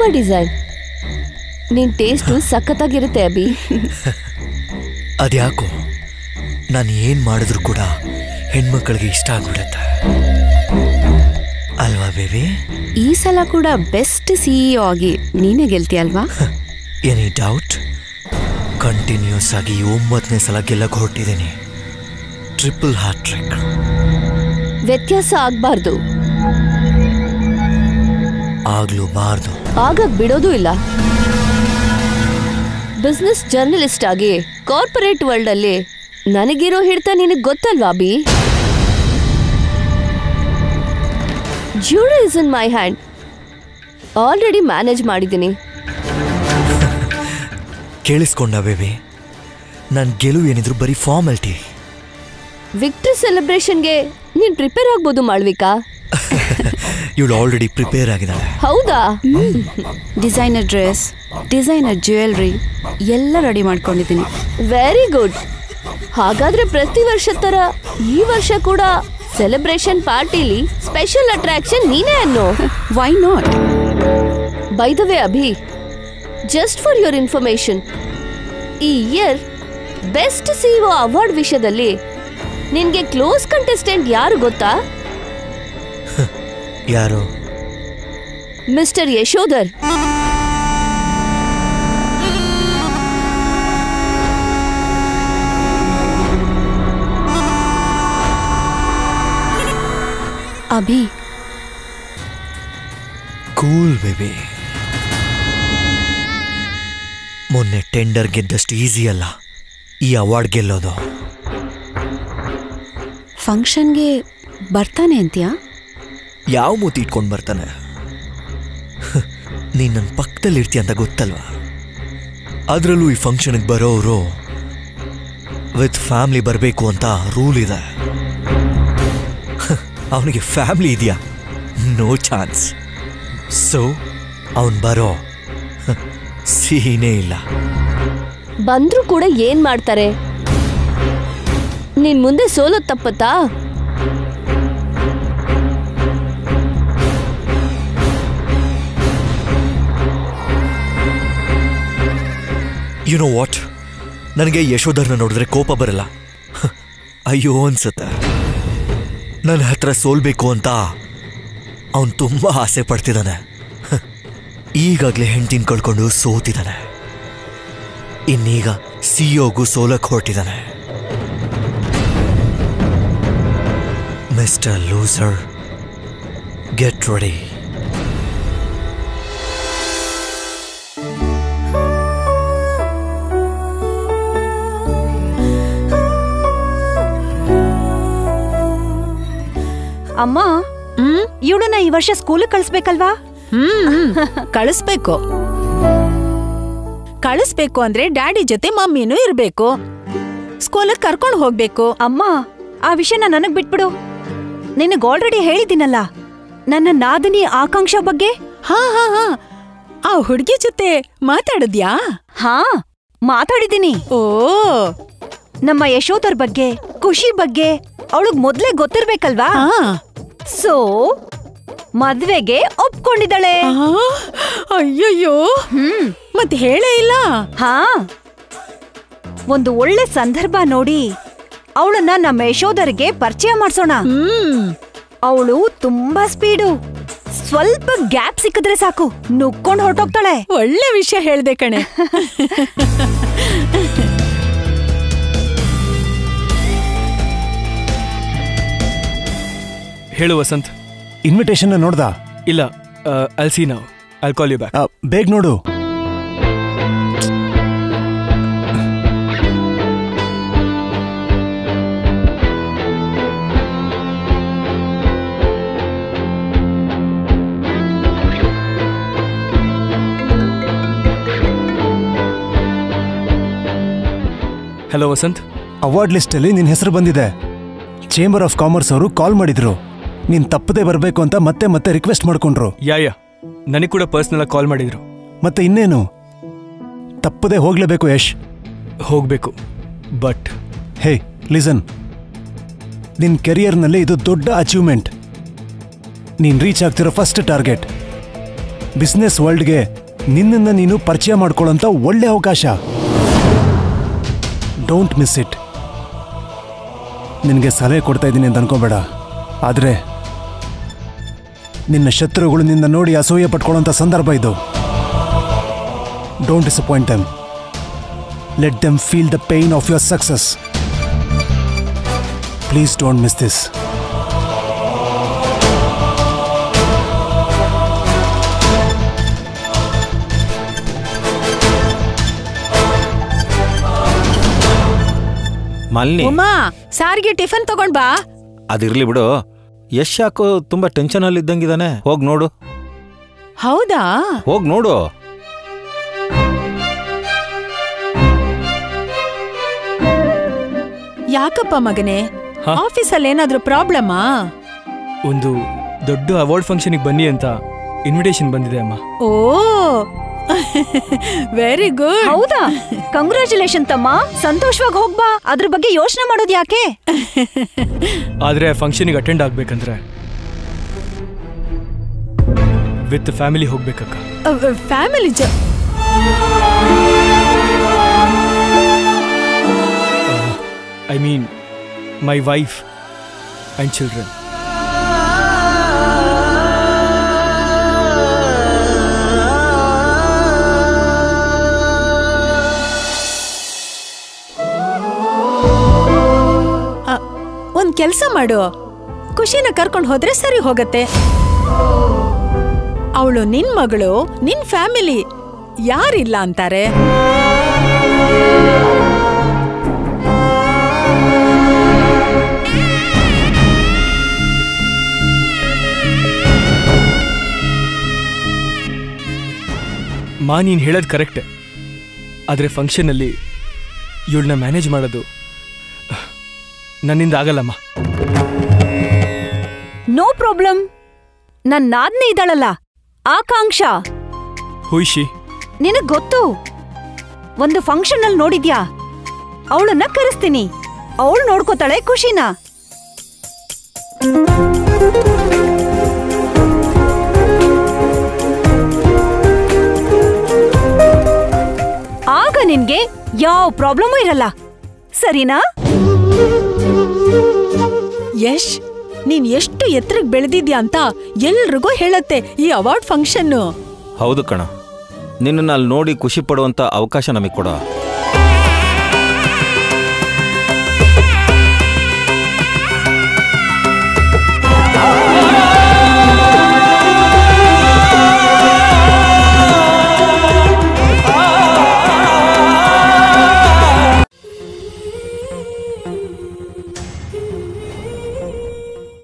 Super design ನಿನ್ taste ಸಖತ್ತಾಗಿರುತ್ತೆ ಅಭಿ ಅದ್ಯಾಕೋ ನಾನು ಏನು ಮಾಡಿದ್ರು ಕೂಡ ಹೆಣ್ಮಕ್ಳಿಗೆ ಇಷ್ಟ ಆಗ್ಬಿಡುತ್ತೆ ಅಲ್ವಾ ಬೇಬಿ ಈ ಸಲ ಕೂಡ ಬೆಸ್ಟ್ ಸಿಇಒ ಆಗಿ ನೀನೇ ಗೆಲ್ತೀಯಲ್ವಾ ಎನಿ ಡೌಟ್ ಕಂಟಿನ್ಯೂಸ್ ಆಗಿ ಒಂಬತ್ತನೇ ಸಲ ಗೆಲ್ಲಕ್ಕೆ ಹೊರಟಿದ್ದೀನಿ ಟ್ರಿಪಲ್ ಹ್ಯಾಟ್ರಿಕ್ ವ್ಯತ್ಯಾಸ ಆಗ್ಬಾರ್ದು ಆಗ್ಲೂ ಬಾರ್ದು ಆಗಕ್ ಬಿಡೋದು ಇಲ್ಲ ಬಿಸ್ನೆಸ್ ಜರ್ನಲಿಸ್ಟ್ ಆಗಿ ಕಾರ್ಪೊರೇಟ್ ವರ್ಲ್ಡ್ ಅಲ್ಲಿ ನನಗಿರೋ ಹಿಡ್ತ ನಿನಗ್ ಗೊತ್ತಲ್ವಾ be jury is in my hand already manage ಮಾಡಿದ್ದೀನಿ ಕೇಳಿಸ್ಕೊಂಡ ಬೇಬಿ ನನ್ನ ಗೆಲುವು ಏನಿದ್ರು ಬರೀ ಫಾರ್ಮಾಲಿಟಿ ವಿಕ್ಟ್ರಿ ಸೆಲೆಬ್ರೇಷನ್ಗೆ ನೀನ್ ಪ್ರಿಪೇರ್ ಆಗ್ಬೋದು ಮಾಳ್ವಿಕಾ ಇವಳು ಆಲ್ರೆಡಿ ಪ್ರಿಪೇರ್ ಆಗಿದ್ದಾಳೆ ಹೌದಾ ಡಿಸೈನರ್ ಡ್ರೆಸ್ ಡಿಸೈನರ್ ಜ್ಯುವೆಲ್ರಿ ಎಲ್ಲ ರೆಡಿ ಮಾಡ್ಕೊಂಡಿದ್ದೀನಿ ವೆರಿ ಗುಡ್ ಹಾಗಾದ್ರೆ ಪ್ರತಿ ವರ್ಷ ತರ ಈ ವರ್ಷ ಕೂಡ ಸೆಲೆಬ್ರೇಷನ್ ಪಾರ್ಟಿಲಿ ಸ್ಪೆಷಲ್ ಅಟ್ರಾಕ್ಷನ್ ನೀನೇ ಅನ್ನೋ why not by the way Abhi just for your information ಈ ಇಯರ್ ಬೆಸ್ಟ್ ಸಿಇಒ ಅವಾರ್ಡ್ ವಿಷಯದಲ್ಲಿ ನಿನ್ಗೆ ಕ್ಲೋಸ್ ಕಂಟೆಸ್ಟೆಂಟ್ ಯಾರು ಗೊತ್ತಾ ಯಾರು mister Yashodhar Abhi cool baby ಮೊನ್ನೆ ಟೆಂಡರ್ ಗೆದ್ದಷ್ಟು ಈಸಿ ಅಲ್ಲ ಈ ಅವಾರ್ಡ್ ಗೆಲ್ಲೋದು ಫಂಕ್ಷನ್ಗೆ ಬರ್ತಾನೆ ಅಂತ್ಯಾ ಯಾವ ಮೂತಿ ಇಟ್ಕೊಂಡು ಬರ್ತಾನೆ ನೀನು ನನ್ನ ಪಕ್ಕದಲ್ಲಿ ಇರ್ತೀಯ ಅಂತ ಗೊತ್ತಲ್ವಾ ಅದರಲ್ಲೂ ಈ ಫಂಕ್ಷನ್ಗೆ ಬರೋರು ವಿತ್ ಫ್ಯಾಮ್ಲಿ ಬರಬೇಕು ಅಂತ ರೂಲ್ ಇದೆ ಅವನಿಗೆ ಫ್ಯಾಮ್ಲಿ ಇದೆಯಾ ನೋ ಚಾನ್ಸ್ ಸೊ ಅವನು ಬರೋ ಸೀನೇ ಇಲ್ಲ ಬಂದ್ರೂ ಕೂಡ ಏನ್ ಮಾಡ್ತಾರೆ ನಿನ್ ಮುಂದೆ ಸೋಲೋದ್ ತಪ್ಪತ್ತಾ ಯು ನೋ ವಾಟ್ ನನಗೆ ಯಶೋಧರ್ನ ನೋಡಿದ್ರೆ ಕೋಪ ಬರಲ್ಲ ಹ, ಅಯ್ಯೋ ಅನ್ಸುತ್ತೆ ನನ್ನ ಹತ್ರ ಸೋಲ್ಬೇಕು ಅಂತ ಅವನು ತುಂಬ ಆಸೆ ಪಡ್ತಿದ್ದಾನೆ ಹ, ಈಗಾಗಲೇ ಹೆಂಡ್ತಿನ ಕಳ್ಕೊಂಡು ಸೋತಿದ್ದಾನೆ ಇನ್ನೀಗ ಸಿಇಒಗೂ ಸೋಲಕ್ಕೆ ಹೊರಟಿದ್ದಾನೆ ಮಿಸ್ಟರ್ ಲೂಸರ್ ಗೆಟ್ ರೆಡಿ ಅಮ್ಮ ಇವಳನ್ನ ಈ ವರ್ಷ ಸ್ಕೂಲ್ ಕಳಿಸ್ಬೇಕಲ್ವಾ ಕಳಿಸ್ಬೇಕು ಕಳಿಸ್ಬೇಕು ಅಂದ್ರೆ ಡ್ಯಾಡಿ ಜೊತೆ ಮಮ್ಮಿನೂ ಇರ್ಬೇಕು ಸ್ಕೂಲಿಗೆ ಕರ್ಕೊಂಡು ಹೋಗ್ಬೇಕು ಅಮ್ಮ ಆ ವಿಷಯನ ನನಗ್ ಬಿಟ್ಬಿಡು ನಿನಗ್ ಆಲ್ರೆಡಿ ಹೇಳಿದ್ದೀನಲ್ಲ ನನ್ನ ನಾದಿನಿ ಆಕಾಂಕ್ಷ ಬಗ್ಗೆ ಹಾ ಹಾ ಹಾ ಆ ಹುಡ್ಗಿ ಜೊತೆ ಮಾತಾಡಿದ್ಯಾ ಹಾ ಮಾತಾಡಿದ್ದೀನಿ ಓ ನಮ್ಮ ಯಶೋಧರ್ ಬಗ್ಗೆ ಖುಷಿ ಬಗ್ಗೆ ಅವಳಗ್ ಮೊದ್ಲೇ ಗೊತ್ತಿರ್ಬೇಕಲ್ವಾ ಹಾ ಸೊ ಮದ್ವೆಗೆ ಒಪ್ಕೊಂಡಿದ್ದಾಳೆ ಆ, ಅಯ್ಯಯ್ಯೋ ಹ್ಮ್ ಮತ್ತೆ ಹೇಳೇ ಇಲ್ಲ ಹಾ ಒಂದು ಒಳ್ಳೆ ಸಂದರ್ಭ ನೋಡಿ ಅವಳನ್ನ ನಮ್ಮ ಯಶೋಧರ್ಗೆ ಪರಿಚಯ ಮಾಡ್ಸೋಣ ಹ್ಮ್ ಅವಳು ತುಂಬಾ ಸ್ಪೀಡು ಸ್ವಲ್ಪ ಗ್ಯಾಪ್ ಸಿಕ್ಕಿದ್ರೆ ಸಾಕು ನುಕ್ಕೊಂಡ್ ಹೊರಟೋಗ್ತಾಳೆ ಒಳ್ಳೆ ವಿಷಯ ಹೇಳ್ದೆ ಕಣೆ ಹೇಳು ವಸಂತ್ ಇನ್ವಿಟೇಷನ್ ನೋಡ್ದ ಇಲ್ಲ ಅಲ್ ಸಿ ನಾವು ಐಲ್ ಕಾಲ್ ಯು ಬ್ಯಾಕ್ ಬೇಗ ನೋಡು ಹಲೋ ವಸಂತ್ ಅವಾರ್ಡ್ ಲಿಸ್ಟಲ್ಲಿ ನಿನ್ನ ಹೆಸರು ಬಂದಿದೆ ಚೇಂಬರ್ ಆಫ್ ಕಾಮರ್ಸ್ ಅವರು ಕಾಲ್ ಮಾಡಿದ್ರು ನೀನ್ ತಪ್ಪದೆ ಬರಬೇಕು ಅಂತ ಮತ್ತೆ ಮತ್ತೆ ರಿಕ್ವೆಸ್ಟ್ ಮಾಡ್ಕೊಂಡ್ರು ಯಾ ಯಾ ನನಗೆ ಕೂಡ ಪರ್ಸ್ನಲ್ ಕಾಲ್ ಮಾಡಿದ್ರು ಮತ್ತೆ ಇನ್ನೇನು ತಪ್ಪದೆ ಹೋಗ್ಲೇಬೇಕು ಯಶ್ ಹೋಗಬೇಕು ಬಟ್ ಹೇ ಲಿಸನ್ ನಿನ್ನ ಕೆರಿಯರ್ನಲ್ಲಿ ಇದು ದೊಡ್ಡ ಅಚೀವ್ಮೆಂಟ್ ನೀನು ರೀಚ್ ಆಗ್ತಿರೋ ಫಸ್ಟ್ ಟಾರ್ಗೆಟ್ ಬಿಸ್ನೆಸ್ ವರ್ಲ್ಡ್ಗೆ ನಿನ್ನನ್ನು ನೀನು ಪರಿಚಯ ಮಾಡ್ಕೊಳ್ಳೋಂಥ ಒಳ್ಳೆ ಅವಕಾಶ ಡೋಂಟ್ ಮಿಸ್ ಇಟ್ ನಿನಗೆ ಸಲಹೆ ಕೊಡ್ತಾ ಇದ್ದೀನಿ ಅಂತ ಅನ್ಕೋಬೇಡ ಆದರೆ ನಿನ್ನ ಶತ್ರುಗಳು ನಿನ್ನ ನೋಡಿ ಅಸೂಯೆ ಪಟ್ಕೊಳ್ಳೋಂಥ ಸಂದರ್ಭ ಇದು don't disappoint them let them feel the pain of your success please don't miss this Malini Uma ಸಾರಿಗೆ ಟಿಫನ್ ತಗೊಂಡ್ ಬಾ ಅದಿರ್ಲಿ ಬಿಡು ಯಶ್ ಯಾಕೋ ತುಂಬಾ ಟೆನ್ಷನ್ ಅಲ್ಲಿ ಇದ್ದಂಗಿದಾನೆ ಹೋಗ್ ನೋಡು ಹೌದಾ ಹೋಗ್ ನೋಡು ಯಾಕಪ್ಪ ಮಗನೇ ಹಾ? ಆಫೀಸಲ್ಲಿ ಏನಾದ್ರೂ ಪ್ರಾಬ್ಲಮಾ ಒಂದು ದೊಡ್ಡ ಅವಾರ್ಡ್ ಫಂಕ್ಷನಿಗೆ ಬನ್ನಿ ಅಂತ ಇನ್ವಿಟೇಷನ್ ಬಂದಿದೆ ಅಮ್ಮ ಓ ವೆರಿ ಗುಡ್ ಹೌದಾ ಕಂಗ್ರ್ಯಾಚುಲೇಷನ್ ತಮ್ಮ ಸಂತೋಷವಾಗಿ ಹೋಗ್ಬಾ ಅದ್ರ ಬಗ್ಗೆ ಯೋಚನೆ ಮಾಡೋದು ಯಾಕೆ ಆದರೆ ಫಂಕ್ಷನಿಗೆ ಅಟೆಂಡ್ ಆಗ್ಬೇಕಂದ್ರೆ ವಿತ್ ಫ್ಯಾಮಿಲಿ ಹೋಗ್ಬೇಕಕ್ಕ ಫ್ಯಾಮಿಲಿ ಜ I mean my wife and children ಒಂದ್ ಕೆಲ್ಸ ಮಾಡು ಖುಷಿನ ಕರ್ಕೊಂಡು ಹೋದ್ರೆ ಸರಿ ಹೋಗತ್ತೆ ಅವಳು ನಿನ್ ಮಗಳು ನಿನ್ ಫ್ಯಾಮಿಲಿ ಯಾರಿಲ್ಲ ಅಂತಾರೆ ಮಾ ನೀನು ಹೇಳೋದು ಕರೆಕ್ಟೆ ಆದರೆ ಫಂಕ್ಷನಲ್ಲಿ ಇವಳನ್ನ ಮ್ಯಾನೇಜ್ ಮಾಡೋದು ನನ್ನಿಂದ ಆಗಲ್ಲಮ್ಮ ನೋ ಪ್ರಾಬ್ಲಮ್ ನನ್ ನಾದ್ನೆ ಇದ್ದಾಳಲ್ಲ ಆಕಾಂಕ್ಷ ಹುಯ್ಶಿ ನಿನಗ್ ಗೊತ್ತು ಒಂದು ಫಂಕ್ಷನ್ ಅಲ್ಲಿ ನೋಡಿದ್ಯಾ ಅವಳನ್ನ ಕರೆಸ್ತೀನಿ ಅವಳು ನೋಡ್ಕೋತಾಳೆ ಖುಷಿನ ಆಗ ನಿನ್ಗೆ ಯಾವ ಪ್ರಾಬ್ಲಮೂ ಇರಲ್ಲ ಸರಿನಾ ಯಶ್ ನೀನ್ ಎಷ್ಟು ಎತ್ತರಕ್ಕೆ ಬೆಳೆದಿದ್ಯಾ ಅಂತ ಎಲ್ರಿಗೂ ಹೇಳತ್ತೆ ಈ ಅವಾರ್ಡ್ ಫಂಕ್ಷನ್ನು ಹೌದು ಕಣ ನಿನ್ನನ್ನು ಅಲ್ಲಿ ನೋಡಿ ಖುಷಿ ಪಡುವಂತ ಅವಕಾಶ ನಮಗೆ ಕೊಡ